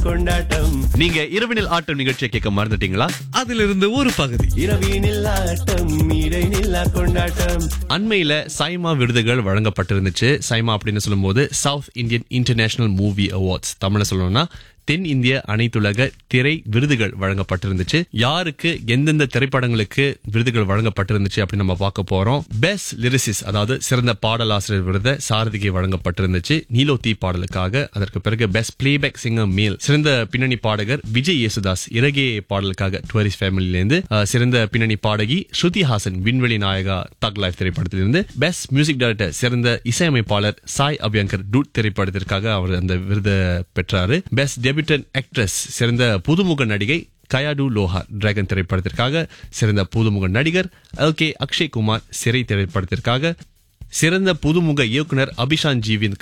கொண்டாட்டம் நீங்க இரவினில் ஆட்டம் நிகழ்ச்சியை கேட்க மறந்துட்டீங்களா அதிலிருந்து ஒரு பகுதி இரவினில் ஆட்டம் இடைநில்லா கொண்டாட்டம் அண்மையில சைமா விருதுகள் வழங்கப்பட்டிருந்துச்சு சைமா அப்படின்னு சொல்லும்போது South Indian international movie awards தமிழ்ல சொல்லணும்னா தென் இந்திய அனைத்துலக திரை விருதுகள் வழங்கப்பட்டிருந்துச்சு யாருக்கு எந்தெந்த திரைப்படங்களுக்கு விருதுகள் வழங்கப்பட்டிருந்துச்சு அப்படின்னு நம்ம பார்க்க போறோம் பெஸ்ட் லிரிசிஸ் அதாவது சிறந்த பாடலாசிரியர் விருது சாரதிக்கு வழங்கப்பட்டிருந்துச்சு நீலோத்தி பாடலுக்காக அதற்கு பிறகு பெஸ்ட் பிளேபேக் சிங்கர் மேல் சிறந்த பின்னணி பாடகர் விஜய் யேசுதாஸ் இறகே பாடலுக்காக டுவரிஸ்ட் ஃபேமிலியிலிருந்து அஹ், சிறந்த பின்னணி பாடகி ஸ்ருதி ஹாசன் விண்வெளி நாயகா தக் லைஃப் திரைப்படத்திலிருந்து பெஸ்ட் மியூசிக் டைரக்டர் சிறந்த இசையமைப்பாளர் சாய் அபியங்கர் டூட் திரைப்படத்திற்காக அவர் அந்த விருதை பெற்றாரு பெஸ்ட் டெபியூட்டன் ஆக்ட்ரஸ் சிறந்த புதுமுக நடிகை கயாடு லோஹா டிராகன் திரைப்படத்திற்காக சிறந்த புதுமுக நடிகர் எல் கே அக்ஷய் குமார் சிறை திரைப்படத்திற்காக சிறந்த புதுமுக இயக்குனர் அபிஷான் ஜீவின்